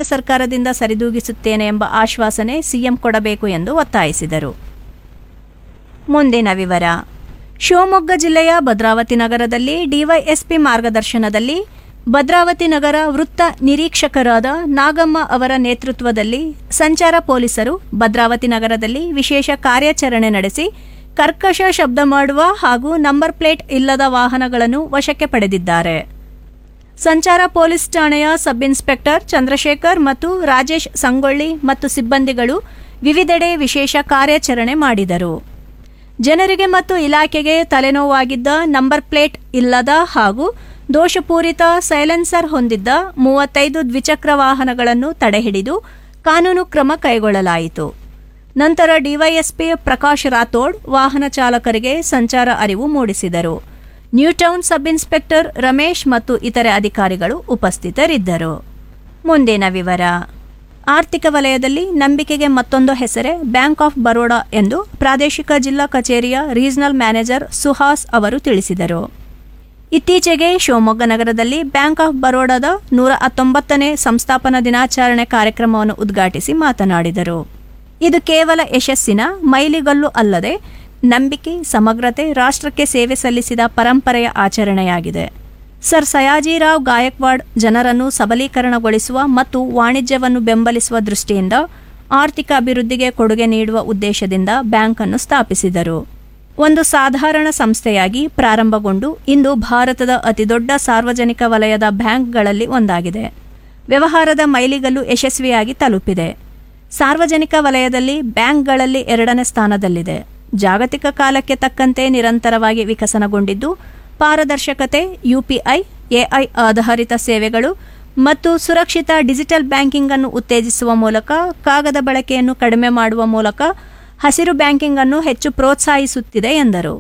ಸರ್ಕಾರದಿಂದ ಸರಿದೂಗಿಸುತ್ತೇನೆ ಎಂಬ ಆಶ್ವಾಸನೆ ಸಿಎಂ ಕೊಡಬೇಕು ಎಂದು ಒತ್ತಾಯಿಸಿದರು ಮುಂದಿನ ವಿವರ ಶಿವಮೊಗ್ಗ ಜಿಲ್ಲೆಯ ಭದ್ರಾವತಿ ನಗರದಲ್ಲಿ ಡಿವೈಎಸ್ಪಿ ಮಾರ್ಗದರ್ಶನದಲ್ಲಿ ಭದ್ರಾವತಿ ನಗರ ವೃತ್ತ ನಿರೀಕ್ಷಕರಾದ ನಾಗಮ್ಮ ಅವರ ನೇತೃತ್ವದಲ್ಲಿ ಸಂಚಾರ ಪೊಲೀಸರು ಭದ್ರಾವತಿ ನಗರದಲ್ಲಿ ವಿಶೇಷ ಕಾರ್ಯಾಚರಣೆ ನಡೆಸಿ ಕರ್ಕಶ ಶಬ್ದ ಮಾಡುವ ಹಾಗೂ ನಂಬರ್ ಪ್ಲೇಟ್ ಇಲ್ಲದ ವಾಹನಗಳನ್ನು ವಶಕ್ಕೆ ಪಡೆದಿದ್ದಾರೆ ಸಂಚಾರ ಪೊಲೀಸ್ ಠಾಣೆಯ ಸಬ್ ಇನ್ಸ್ಪೆಕ್ಟರ್ ಚಂದ್ರಶೇಖರ್ ಮತ್ತು ರಾಜೇಶ್ ಸಂಗೊಳ್ಳಿ ಮತ್ತು ಸಿಬ್ಬಂದಿಗಳು ವಿವಿಧೆಡೆ ವಿಶೇಷ ಕಾರ್ಯಾಚರಣೆ ಮಾಡಿದರು ಜನರಿಗೆ ಮತ್ತು ಇಲಾಖೆಗೆ ತಲೆನೋವಾಗಿದ್ದ ನಂಬರ್ ಪ್ಲೇಟ್ ಇಲ್ಲದ ಹಾಗೂ ದೋಷಪೂರಿತ ಸೈಲೆನ್ಸರ್ ಹೊಂದಿದ್ದ ಮೂವತ್ತೈದು ದ್ವಿಚಕ್ರ ವಾಹನಗಳನ್ನು ತಡೆಹಿಡಿದು ಕಾನೂನು ಕ್ರಮ ಕೈಗೊಳ್ಳಲಾಯಿತು ನಂತರ ಡಿವೈಎಸ್ಪಿ ಪ್ರಕಾಶ್ ರಾಥೋಡ್ ವಾಹನ ಚಾಲಕರಿಗೆ ಸಂಚಾರ ಅರಿವು ಮೂಡಿಸಿದರು ನ್ಯೂಟೌನ್ ಸಬ್ ಇನ್ಸ್ಪೆಕ್ಟರ್ ರಮೇಶ್ ಮತ್ತು ಇತರೆ ಅಧಿಕಾರಿಗಳು ಉಪಸ್ಥಿತರಿದ್ದರು ಮುಂದಿನ ವಿವರ ಆರ್ಥಿಕ ವಲಯದಲ್ಲಿ ನಂಬಿಕೆಗೆ ಮತ್ತೊಂದು ಹೆಸರೇ ಬ್ಯಾಂಕ್ ಆಫ್ ಬರೋಡಾ ಎಂದು ಪ್ರಾದೇಶಿಕ ಜಿಲ್ಲಾ ಕಚೇರಿಯ ರೀಜನಲ್ ಮ್ಯಾನೇಜರ್ ಸುಹಾಸ್ ಅವರು ತಿಳಿಸಿದರು ಇತ್ತೀಚೆಗೆ ಶಿವಮೊಗ್ಗ ನಗರದಲ್ಲಿ ಬ್ಯಾಂಕ್ ಆಫ್ ಬರೋಡಾದ ನೂರ ಹತ್ತೊಂಬತ್ತನೇ ಸಂಸ್ಥಾಪನಾ ದಿನಾಚರಣೆ ಕಾರ್ಯಕ್ರಮವನ್ನು ಉದ್ಘಾಟಿಸಿ ಮಾತನಾಡಿದರು ಇದು ಕೇವಲ ಯಶಸ್ಸಿನ ಮೈಲಿಗಲ್ಲು ಅಲ್ಲದೆ ನಂಬಿಕೆ ಸಮಗ್ರತೆ ರಾಷ್ಟ್ರಕ್ಕೆ ಸೇವೆ ಸಲ್ಲಿಸಿದ ಪರಂಪರೆಯ ಆಚರಣೆಯಾಗಿದೆ ಸರ್ ಸಯಾಜಿರಾವ್ ಗಾಯಕ್ವಾಡ್ ಜನರನ್ನು ಸಬಲೀಕರಣಗೊಳಿಸುವ ಮತ್ತು ವಾಣಿಜ್ಯವನ್ನು ಬೆಂಬಲಿಸುವ ದೃಷ್ಟಿಯಿಂದ ಆರ್ಥಿಕ ಅಭಿವೃದ್ಧಿಗೆ ಕೊಡುಗೆ ನೀಡುವ ಉದ್ದೇಶದಿಂದ ಬ್ಯಾಂಕ್ ಅನ್ನು ಸ್ಥಾಪಿಸಿದರು ಒಂದು ಸಾಧಾರಣ ಸಂಸ್ಥೆಯಾಗಿ ಪ್ರಾರಂಭಗೊಂಡು ಇಂದು ಭಾರತದ ಅತಿದೊಡ್ಡ ಸಾರ್ವಜನಿಕ ವಲಯದ ಬ್ಯಾಂಕ್ಗಳಲ್ಲಿ ಒಂದಾಗಿದೆ ವ್ಯವಹಾರದ ಮೈಲಿಗಲ್ಲು ಯಶಸ್ವಿಯಾಗಿ ತಲುಪಿದೆ ಸಾರ್ವಜನಿಕ ವಲಯದಲ್ಲಿ ಬ್ಯಾಂಕ್ಗಳಲ್ಲಿ ಎರಡನೇ ಸ್ಥಾನದಲ್ಲಿದೆ ಜಾಗತಿಕ ಕಾಲಕ್ಕೆ ತಕ್ಕಂತೆ ನಿರಂತರವಾಗಿ ವಿಕಸನಗೊಂಡಿದ್ದು ಪಾರದರ್ಶಕತೆ ಯುಪಿಐ ಎಐ ಆಧಾರಿತ ಸೇವೆಗಳು ಮತ್ತು ಸುರಕ್ಷಿತ ಡಿಜಿಟಲ್ ಬ್ಯಾಂಕಿಂಗ್ ಅನ್ನು ಉತ್ತೇಜಿಸುವ ಮೂಲಕ ಕಾಗದ ಬಳಕೆಯನ್ನು ಕಡಿಮೆ ಮಾಡುವ ಮೂಲಕ ಹಸಿರು ಬ್ಯಾಂಕಿಂಗ್ ಅನ್ನು ಹೆಚ್ಚು ಪ್ರೋತ್ಸಾಹಿಸುತ್ತಿದೆ ಎಂದರು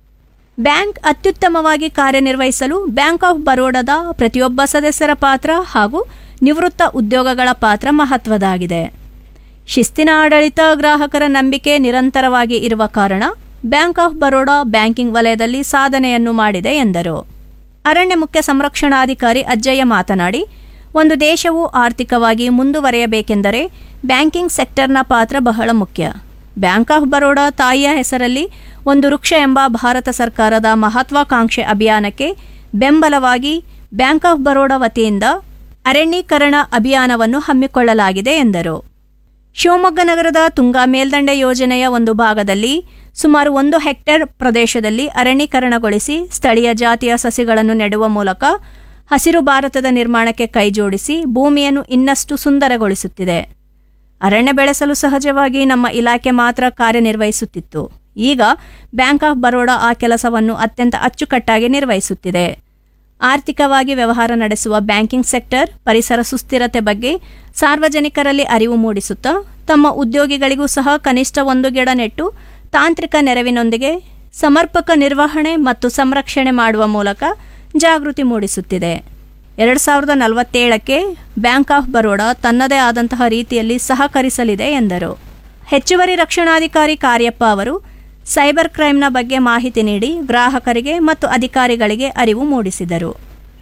ಬ್ಯಾಂಕ್ ಅತ್ಯುತ್ತಮವಾಗಿ ಕಾರ್ಯನಿರ್ವಹಿಸಲು ಬ್ಯಾಂಕ್ ಆಫ್ ಬರೋಡಾದ ಪ್ರತಿಯೊಬ್ಬ ಸದಸ್ಯರ ಪಾತ್ರ ಹಾಗೂ ನಿವೃತ್ತ ಉದ್ಯೋಗಗಳ ಪಾತ್ರ ಮಹತ್ವದಾಗಿದೆ ಶಿಸ್ತಿನ ಆಡಳಿತ ಗ್ರಾಹಕರ ನಂಬಿಕೆ ನಿರಂತರವಾಗಿ ಇರುವ ಕಾರಣ ಬ್ಯಾಂಕ್ ಆಫ್ ಬರೋಡಾ ಬ್ಯಾಂಕಿಂಗ್ ವಲಯದಲ್ಲಿ ಸಾಧನೆಯನ್ನು ಮಾಡಿದೆ ಎಂದರು ಅರಣ್ಯ ಮುಖ್ಯ ಸಂರಕ್ಷಣಾಧಿಕಾರಿ ಅಜ್ಜಯ್ಯ ಮಾತನಾಡಿ ಒಂದು ದೇಶವು ಆರ್ಥಿಕವಾಗಿ ಮುಂದುವರೆಯಬೇಕೆಂದರೆ ಬ್ಯಾಂಕಿಂಗ್ ಸೆಕ್ಟರ್ನ ಪಾತ್ರ ಬಹಳ ಮುಖ್ಯ ಬ್ಯಾಂಕ್ ಆಫ್ ಬರೋಡಾ ತಾಯಿಯ ಹೆಸರಲ್ಲಿ ಒಂದು ವೃಕ್ಷ ಎಂಬ ಭಾರತ ಸರ್ಕಾರದ ಮಹತ್ವಾಕಾಂಕ್ಷೆ ಅಭಿಯಾನಕ್ಕೆ ಬೆಂಬಲವಾಗಿ ಬ್ಯಾಂಕ್ ಆಫ್ ಬರೋಡಾ ವತಿಯಿಂದ ಅರಣ್ಯೀಕರಣ ಅಭಿಯಾನವನ್ನು ಹಮ್ಮಿಕೊಳ್ಳಲಾಗಿದೆ ಎಂದರು ಶಿವಮೊಗ್ಗ ನಗರದ ತುಂಗಾ ಮೇಲ್ದಂಡೆ ಯೋಜನೆಯ ಒಂದು ಭಾಗದಲ್ಲಿ ಸುಮಾರು ಒಂದು ಹೆಕ್ಟೇರ್ ಪ್ರದೇಶದಲ್ಲಿ ಅರಣ್ಯೀಕರಣಗೊಳಿಸಿ ಸ್ಥಳೀಯ ಜಾತಿಯ ಸಸಿಗಳನ್ನು ನೆಡುವ ಮೂಲಕ ಹಸಿರು ಭಾರತದ ನಿರ್ಮಾಣಕ್ಕೆ ಕೈಜೋಡಿಸಿ ಭೂಮಿಯನ್ನು ಇನ್ನಷ್ಟು ಸುಂದರಗೊಳಿಸುತ್ತಿದೆ ಅರಣ್ಯ ಬೆಳೆಸಲು ಸಹಜವಾಗಿ ನಮ್ಮ ಇಲಾಖೆ ಮಾತ್ರ ಕಾರ್ಯನಿರ್ವಹಿಸುತ್ತಿತ್ತು ಈಗ ಬ್ಯಾಂಕ್ ಆಫ್ ಬರೋಡಾ ಆ ಕೆಲಸವನ್ನು ಅತ್ಯಂತ ಅಚ್ಚುಕಟ್ಟಾಗಿ ನಿರ್ವಹಿಸುತ್ತಿದೆ ಆರ್ಥಿಕವಾಗಿ ವ್ಯವಹಾರ ನಡೆಸುವ ಬ್ಯಾಂಕಿಂಗ್ ಸೆಕ್ಟರ್ ಪರಿಸರ ಸುಸ್ಥಿರತೆ ಬಗ್ಗೆ ಸಾರ್ವಜನಿಕರಲ್ಲಿ ಅರಿವು ಮೂಡಿಸುತ್ತಾ ತಮ್ಮ ಉದ್ಯೋಗಿಗಳಿಗೂ ಸಹ ಕನಿಷ್ಠ ಒಂದು ಗಿಡ ನೆಟ್ಟು ತಾಂತ್ರಿಕ ನೆರವಿನೊಂದಿಗೆ ಸಮರ್ಪಕ ನಿರ್ವಹಣೆ ಮತ್ತು ಸಂರಕ್ಷಣೆ ಮಾಡುವ ಮೂಲಕ ಜಾಗೃತಿ ಮೂಡಿಸುತ್ತಿದೆ ಎರಡು ಸಾವಿರದ ನಲವತ್ತೇಳಕ್ಕೆ ಬ್ಯಾಂಕ್ ಆಫ್ ಬರೋಡಾ ತನ್ನದೇ ಆದಂತಹ ರೀತಿಯಲ್ಲಿ ಸಹಕರಿಸಲಿದೆ ಎಂದರು ಹೆಚ್ಚುವರಿ ರಕ್ಷಣಾಧಿಕಾರಿ ಕಾರ್ಯಪ್ಪ ಅವರು ಸೈಬರ್ ಕ್ರೈಮ್ನ ಬಗ್ಗೆ ಮಾಹಿತಿ ನೀಡಿ ಗ್ರಾಹಕರಿಗೆ ಮತ್ತು ಅಧಿಕಾರಿಗಳಿಗೆ ಅರಿವು ಮೂಡಿಸಿದರು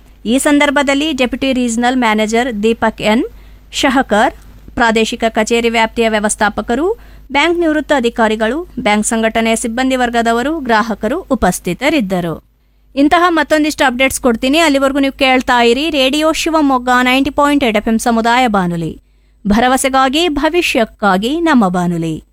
ಈ ಸಂದರ್ಭದಲ್ಲಿ deputy regional manager Deepak N Shahakar ಪ್ರಾದೇಶಿಕ ಕಚೇರಿ ವ್ಯಾಪ್ತಿಯ ವ್ಯವಸ್ಥಾಪಕರು ಬ್ಯಾಂಕ್ ನಿವೃತ್ತ ಅಧಿಕಾರಿಗಳು ಬ್ಯಾಂಕ್ ಸಂಘಟನೆಯ ಸಿಬ್ಬಂದಿ ವರ್ಗದವರು ಗ್ರಾಹಕರು ಉಪಸ್ಥಿತರಿದ್ದರು ಇಂತಹ ಮತ್ತೊಂದಿಷ್ಟು ಅಪ್ಡೇಟ್ಸ್ ಕೊಡ್ತೀನಿ ಅಲ್ಲಿವರೆಗೂ ನೀವು ಕೇಳ್ತಾ ಇರಿ radio Shivamogga ninety point eight F M ಸಮುದಾಯ ಬಾನುಲಿ ಭರವಸೆಗಾಗಿ ಭವಿಷ್ಯಕ್ಕಾಗಿ ನಮ್ಮ ಬಾನುಲಿ